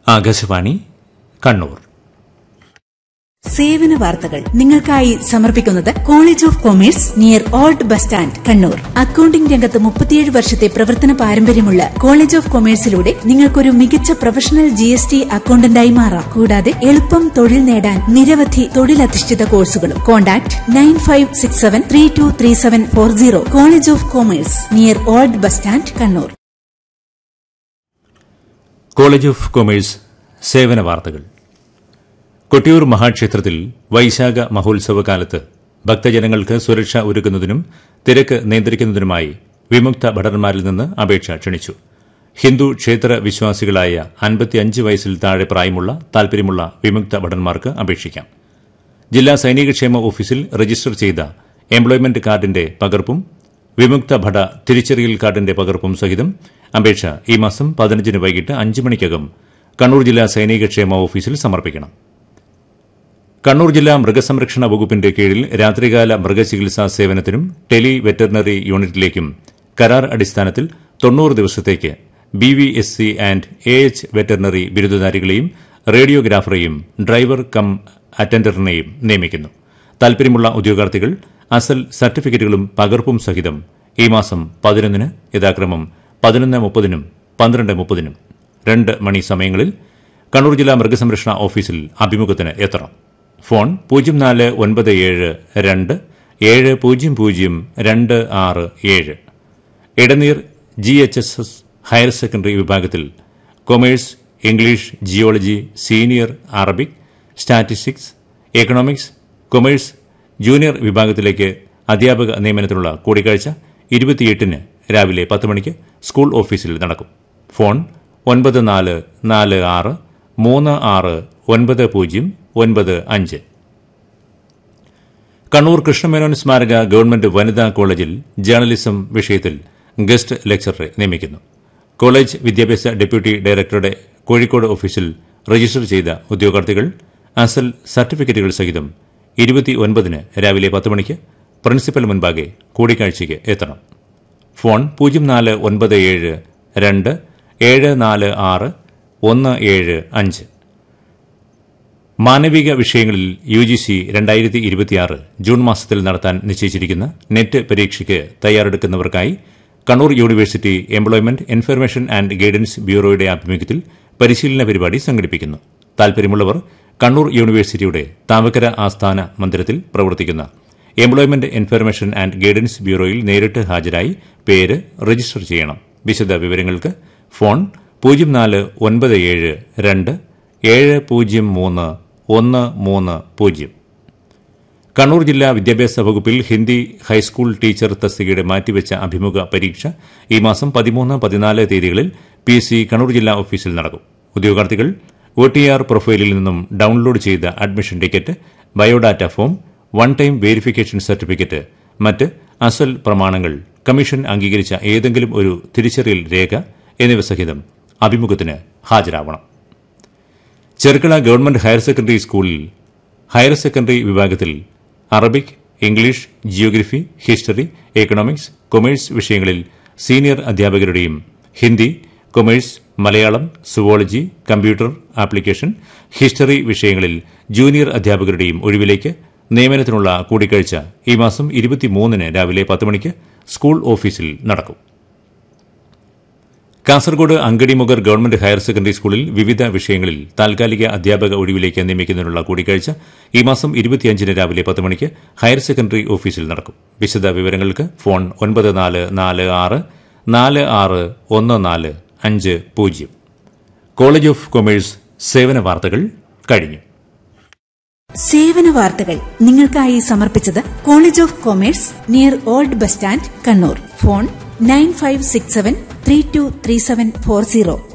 ആകാശവാണി കണ്ണൂർ സേവന വാർത്തകൾ നിങ്ങൾക്കായി സമർപ്പിക്കുന്നത് college of commerce near old bus stand Kannur accounting രംഗത്ത് മുപ്പത്തിയേഴ് വർഷത്തെ പ്രവർത്തന പാരമ്പര്യമുള്ള കോളേജ് ഓഫ് കൊമേഴ്സിലൂടെ നിങ്ങൾക്കൊരു മികച്ച പ്രൊഫഷണൽ ജി എസ് ടി അക്കൌണ്ടന്റായി മാറാം കൂടാതെ എളുപ്പം തൊഴിൽ നേടാൻ നിരവധി തൊഴിലധിഷ്ഠിത കോഴ്സുകളും contact nine five six seven three two three seven four zero college of commerce near old bus stand Kannur college of commerce സേവന വാർത്തകൾ കൊട്ടിയൂർ മഹാക്ഷേത്രത്തിൽ വൈശാഖ മഹോത്സവ കാലത്ത് ഭക്തജനങ്ങൾക്ക് സുരക്ഷ ഒരുക്കുന്നതിനും തിരക്ക് നിയന്ത്രിക്കുന്നതിനുമായി വിമുക്ത ഭടന്മാരിൽ നിന്ന് അപേക്ഷ ക്ഷണിച്ചു ഹിന്ദു ക്ഷേത്ര വിശ്വാസികളായ അൻപത്തിയഞ്ച് വയസ്സിൽ താഴെ പ്രായമുള്ള താൽപര്യമുള്ള വിമുക്ത ഭടന്മാർക്ക് അപേക്ഷിക്കാം ജില്ലാ സൈനികക്ഷേമ ഓഫീസിൽ രജിസ്റ്റർ ചെയ്ത എംപ്ലോയ്മെന്റ് കാർഡിന്റെ പകർപ്പും വിമുക്ത ഭട തിരിച്ചറിയൽ കാർഡിന്റെ പകർപ്പും സഹിതം അപേക്ഷ ഈ മാസം പതിനഞ്ചിന് വൈകിട്ട് അഞ്ച് മണിക്കകം കണ്ണൂർ ജില്ലാ സൈനികക്ഷേമ ഓഫീസിൽ സമർപ്പിക്കണം കണ്ണൂർ ജില്ലാ മൃഗസംരക്ഷണ വകുപ്പിന്റെ കീഴിൽ രാത്രികാല മൃഗചികിത്സാ സേവനത്തിനും ടെലി വെറ്ററിനറി യൂണിറ്റിലേക്കും കരാർ അടിസ്ഥാനത്തിൽ തൊണ്ണൂറ് ദിവസത്തേക്ക് B V S C and A H veterinary ബിരുദധാരികളെയും റേഡിയോഗ്രാഫറെയും ഡ്രൈവർ കം അറ്റൻഡറിനെയും നിയമിക്കുന്നു താൽപര്യമുള്ള ഉദ്യോഗാർത്ഥികൾ അസൽ സർട്ടിഫിക്കറ്റുകളും പകർപ്പും സഹിതം ഈ മാസം പതിനൊന്നിന് യഥാക്രമം പതിനൊന്ന് മുപ്പതിനും പന്ത്രണ്ട് മുപ്പതിനും രണ്ട് മണി സമയങ്ങളിൽ കണ്ണൂർ ജില്ലാ മൃഗസംരക്ഷണ ഓഫീസിൽ അഭിമുഖത്തിന് എത്തണം ഫോൺ പൂജ്യം നാല് ഒൻപത് ഏഴ് രണ്ട് ഏഴ് പൂജ്യം പൂജ്യം രണ്ട് ആറ് ഏഴ് Edneer G H S S higher secondary വിഭാഗത്തിൽ commerce English geology senior Arabic statistics economics commerce junior വിഭാഗത്തിലേക്ക് അധ്യാപക നിയമനത്തിനുള്ള കൂടിക്കാഴ്ച ഇരുപത്തിയെട്ടിന് രാവിലെ പത്ത് മണിക്ക് സ്കൂൾ ഓഫീസിൽ നടക്കും ഫോൺ ഒൻപത് നാല് നാല് ആറ് മൂന്ന് ആറ് ഒൻപത് പൂജ്യം ഒൻപത് അഞ്ച് കണ്ണൂർ കൃഷ്ണമേനോൻ സ്മാരക ഗവൺമെന്റ് വനിതാ കോളേജിൽ ജേർണലിസം വിഷയത്തിൽ ഗസ്റ്റ് ലെക്ചററെ നിയമിക്കുന്നു കോളേജ് വിദ്യാഭ്യാസ ഡെപ്യൂട്ടി ഡയറക്ടറുടെ കോഴിക്കോട് ഓഫീസിൽ രജിസ്റ്റർ ചെയ്ത ഉദ്യോഗാർത്ഥികൾ അസൽ സർട്ടിഫിക്കറ്റുകൾ സഹിതം ഇരുപത്തിയൊൻപതിന് രാവിലെ പത്ത് മണിക്ക് പ്രിൻസിപ്പൽ മുൻപാകെ കൂടിക്കാഴ്ചയ്ക്ക് എത്തണം ഫോൺ പൂജ്യം നാല് ഒൻപത് ഏഴ് രണ്ട് ഏഴ് നാല് ആറ് ഒന്ന് ഏഴ് അഞ്ച് മാനവിക വിഷയങ്ങളിൽ യു ജി സി രണ്ടായിരത്തി ഇരുപത്തിയാറ് ജൂൺ മാസത്തിൽ നടത്താൻ നിശ്ചയിച്ചിരിക്കുന്ന നെറ്റ് പരീക്ഷയ്ക്ക് തയ്യാറെടുക്കുന്നവർക്കായി Kannur university employment information and guidance ബ്യൂറോയുടെ ആഭിമുഖ്യത്തിൽ പരിശീലന പരിപാടി സംഘടിപ്പിക്കുന്നു താൽപര്യമുള്ളവർ കണ്ണൂർ യൂണിവേഴ്സിറ്റിയുടെ താവക്കര ആസ്ഥാന മന്ദിരത്തിൽ പ്രവർത്തിക്കുന്ന എംപ്ലോയ്മെന്റ് ഇൻഫർമേഷൻ ആൻഡ് ഗൈഡൻസ് ബ്യൂറോയിൽ നേരിട്ട് ഹാജരായി പേര് രജിസ്റ്റർ ചെയ്യണം വിശദ വിവരങ്ങൾക്ക് ഫോൺ പൂജ്യം നാല് ഒൻപത് ഏഴ് രണ്ട് ഏഴ് പൂജ്യം മൂന്ന് ഒന്ന് മൂന്ന് പൂജ്യം കണ്ണൂർ ജില്ലാ വിദ്യാഭ്യാസ വകുപ്പിൽ ഹിന്ദി ഹൈസ്കൂൾ ടീച്ചർ തസ്തികയുടെ മാറ്റിവെച്ച അഭിമുഖ പരീക്ഷ ഈ മാസം പതിമൂന്ന് പതിനാല് തീയതികളിൽ പി സി കണ്ണൂർ ജില്ലാ ഓഫീസിൽ നടക്കും ഉദ്യോഗാർത്ഥികൾ ഒ ടി ആർ പ്രൊഫൈലിൽ നിന്നും ഡൌൺലോഡ് ചെയ്ത admission ticket biodata form one time verification certificate മറ്റ് അസൽ പ്രമാണങ്ങൾ കമ്മീഷൻ അംഗീകരിച്ച ഏതെങ്കിലും ഒരു തിരിച്ചറിയൽ രേഖ എന്നിവ സഹിതം അഭിമുഖത്തിന് ഹാജരാവണം ചെർക്കള ഗവൺമെന്റ് ഹയർ സെക്കൻഡറി സ്കൂളിൽ ഹയർ സെക്കൻഡറി വിഭാഗത്തിൽ Arabic English geography history economics commerce വിഷയങ്ങളിൽ സീനിയർ അധ്യാപകരുടെയും Hindi commerce Malayalam zoology computer application history വിഷയങ്ങളിൽ ജൂനിയർ അധ്യാപകരുടെയും ഒഴിവിലേക്ക് നിയമനത്തിനുള്ള കൂടിക്കാഴ്ച ഈ മാസം ഇരുപത്തിമൂന്നിന് രാവിലെ പത്ത് മണിക്ക് സ്കൂൾ ഓഫീസിൽ നടക്കും Kasaragod Angadimogar government higher secondary സ്കൂളിൽ വിവിധ വിഷയങ്ങളിൽ താൽക്കാലിക അധ്യാപക ഒഴിവിലേക്ക് നിയമിക്കുന്നതിനുള്ള കൂടിക്കാഴ്ച ഈ മാസം ഇരുപത്തിയഞ്ചിന് രാവിലെ പത്ത് മണിക്ക് ഹയർ സെക്കൻഡറി ഓഫീസിൽ നടക്കും വിശദ വിവരങ്ങൾക്ക് ഫോൺ ഒൻപത് നാല് നാല് ആറ് നാല് ആറ് ഒന്ന് നാല് അഞ്ച് പൂജ്യം കോളേജ് ഓഫ് കൊമേഴ്സ് സേവന വാർത്തകൾ കഴിഞ്ഞു സേവന വാർത്തകൾ നിങ്ങൾക്കായി സമർപ്പിച്ചത് college of commerce near old bus stand Kannur phone nine five six seven three two three seven four zero